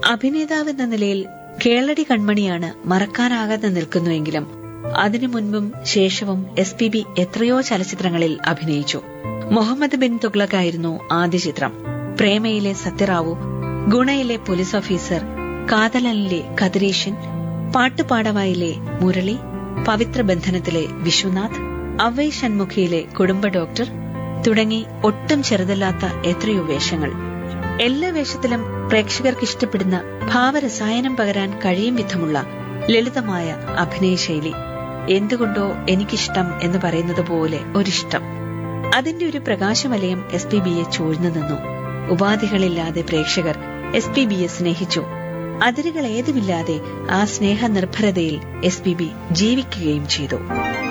അഭിനേതാവെന്ന നിലയിൽ കേളടി കൺമണിയാണ് മറക്കാനാകാതെ നിൽക്കുന്നുവെങ്കിലും അതിനു മുൻപും ശേഷവും എസ് പി ബി എത്രയോ ചലച്ചിത്രങ്ങളിൽ അഭിനയിച്ചു മുഹമ്മദ് ബിൻ തുഗ്ലക്കായിരുന്നു ആദ്യ ചിത്രം പ്രേമയിലെ സത്യറാവു ഗുണയിലെ പോലീസ് ഓഫീസർ കാതലനിലെ കതിരീശൻ പാട്ടുപാടവായിലെ മുരളി പവിത്ര ബന്ധനത്തിലെ വിശ്വനാഥ് അവൈ ഷൺമുഖിയിലെ കുടുംബ ഡോക്ടർ തുടങ്ങി ഒട്ടും ചെറുതല്ലാത്ത എത്രയോ വേഷങ്ങൾ എല്ലാ വേഷത്തിലും പ്രേക്ഷകർക്ക് ഇഷ്ടപ്പെടുന്ന ഭാവരസായനം പകരാൻ കഴിയും വിധമുള്ള ലളിതമായ അഭിനയശൈലി എന്തുകൊണ്ടോ എനിക്കിഷ്ടം എന്ന് പറയുന്നത് പോലെ ഒരിഷ്ടം അതിന്റെ ഒരു പ്രകാശവലയം എസ് പി ബിയെ ചൂഴ്ന്നു നിന്നു ഉപാധികളില്ലാതെ പ്രേക്ഷകർ എസ് പി ബിയെ സ്നേഹിച്ചു അതിരുകൾ ഏതുമില്ലാതെ ആ സ്നേഹ നിർഭരതയിൽ എസ് പി ബി ജീവിക്കുകയും ചെയ്തു